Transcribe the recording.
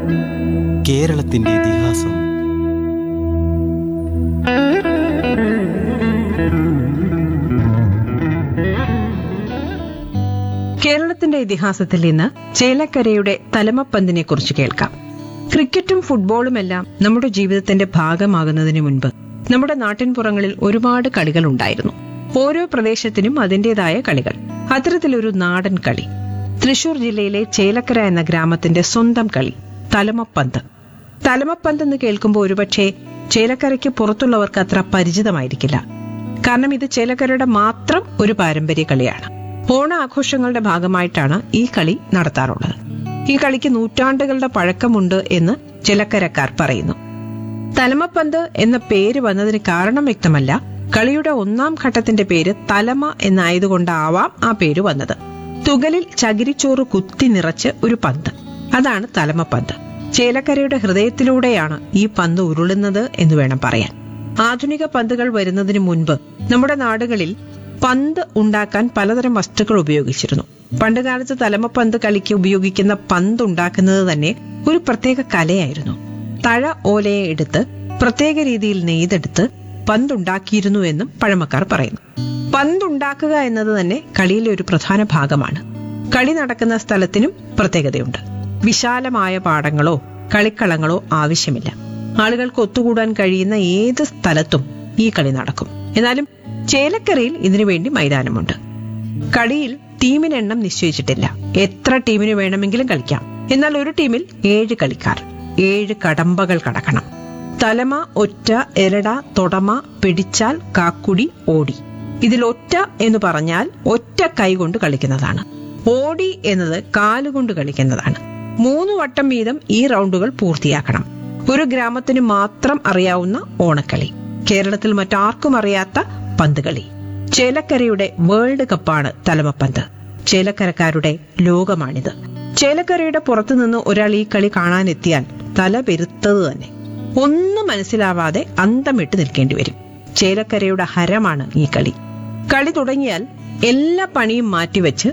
കേരളത്തിന്റെ ഇതിഹാസം കേരളത്തിന്റെ ഇതിഹാസത്തിൽ ഇന്ന് ചേലക്കരയുടെ തലമപ്പന്തിനെ കുറിച്ച് കേൾക്കാം ക്രിക്കറ്റും ഫുട്ബോളുമെല്ലാം നമ്മുടെ ജീവിതത്തിന്റെ ഭാഗമാകുന്നതിന് മുൻപ് നമ്മുടെ നാട്ടിൻപുറങ്ങളിൽ ഒരുപാട് കളികൾ ഉണ്ടായിരുന്നു ഓരോ പ്രദേശത്തിനും അതിന്റേതായ കളികൾ അത്തരത്തിലൊരു നാടൻ കളി തൃശൂർ ജില്ലയിലെ ചേലക്കര എന്ന ഗ്രാമത്തിന്റെ സ്വന്തം കളി തലമപ്പന്ത് തലമപ്പന്ത് എന്ന് കേൾക്കുമ്പോൾ ഒരുപക്ഷെ ചേലക്കരയ്ക്ക് പുറത്തുള്ളവർക്ക് അത്ര പരിചിതമായിരിക്കില്ല കാരണം ഇത് ചേലക്കരയുടെ മാത്രം ഒരു പാരമ്പര്യ കളിയാണ് ഓണ ആഘോഷങ്ങളുടെ ഭാഗമായിട്ടാണ് ഈ കളി നടത്താറുള്ളത് ഈ കളിക്ക് നൂറ്റാണ്ടുകളുടെ പഴക്കമുണ്ട് എന്ന് ചിലക്കരക്കാർ പറയുന്നു തലമപ്പന്ത് എന്ന പേര് വന്നതിന് കാരണം വ്യക്തമല്ല കളിയുടെ ഒന്നാം ഘട്ടത്തിന്റെ പേര് തലമ എന്നായതുകൊണ്ടാവാം ആ പേര് വന്നത് തുകലിൽ ചകിരിച്ചോറ് കുത്തി നിറച്ച് ഒരു പന്ത് അതാണ് തലമപ്പന്ത് ചേലക്കരയുടെ ഹൃദയത്തിലൂടെയാണ് ഈ പന്ത് ഉരുളുന്നത് എന്ന് വേണം പറയാൻ ആധുനിക പന്തുകൾ വരുന്നതിന് മുൻപ് നമ്മുടെ നാടുകളിൽ പന്ത് ഉണ്ടാക്കാൻ പലതരം വസ്തുക്കൾ ഉപയോഗിച്ചിരുന്നു പണ്ടുകാലത്ത് തലമപ്പന്ത് കളിക്ക് ഉപയോഗിക്കുന്ന പന്ത് ഉണ്ടാക്കുന്നത് തന്നെ ഒരു പ്രത്യേക കലയായിരുന്നു തഴ ഓലയെ എടുത്ത് പ്രത്യേക രീതിയിൽ നെയ്തെടുത്ത് പന്തുണ്ടാക്കിയിരുന്നു എന്നും പഴമക്കാർ പറയുന്നു പന്തുണ്ടാക്കുക എന്നത് തന്നെ കളിയിലെ ഒരു പ്രധാന ഭാഗമാണ് കളി നടക്കുന്ന സ്ഥലത്തിനും പ്രത്യേകതയുണ്ട് വിശാലമായ പാടങ്ങളോ കളിക്കളങ്ങളോ ആവശ്യമില്ല ആളുകൾക്ക് ഒത്തുകൂടാൻ കഴിയുന്ന ഏത് സ്ഥലത്തും ഈ കളി നടക്കും എന്നാലും ചേലക്കരയിൽ ഇതിനുവേണ്ടി മൈതാനമുണ്ട് കളിയിൽ ടീമിന് എണ്ണം നിശ്ചയിച്ചിട്ടില്ല എത്ര ടീമിന് വേണമെങ്കിലും കളിക്കാം എന്നാൽ ഒരു ടീമിൽ ഏഴ് കളിക്കാർ ഏഴ് കടമ്പകൾ കടക്കണം തലമ ഒറ്റ എരട തൊടമ പിടിച്ചാൽ കാക്കുടി ഓടി ഇതിൽ ഒറ്റ എന്ന് പറഞ്ഞാൽ ഒറ്റ കൈ കൊണ്ട് കളിക്കുന്നതാണ് ഓടി എന്നത് കാലുകൊണ്ട് കളിക്കുന്നതാണ് മൂന്ന് വട്ടം വീതം ഈ റൗണ്ടുകൾ പൂർത്തിയാക്കണം ഒരു ഗ്രാമത്തിന് മാത്രം അറിയാവുന്ന ഓണക്കളി കേരളത്തിൽ മറ്റാർക്കും അറിയാത്ത പന്തുകളി ചേലക്കരയുടെ വേൾഡ് കപ്പാണ് തലമപ്പന്ത് ചേലക്കരക്കാരുടെ ലോകമാണിത് ചേലക്കരയുടെ പുറത്തുനിന്ന് ഒരാൾ ഈ കളി കാണാനെത്തിയാൽ തല പെരുത്തത് തന്നെ ഒന്നും മനസ്സിലാവാതെ അന്തമിട്ട് നിൽക്കേണ്ടി വരും ചേലക്കരയുടെ ഹരമാണ് ഈ കളി കളി തുടങ്ങിയാൽ എല്ലാ പണിയും മാറ്റിവെച്ച്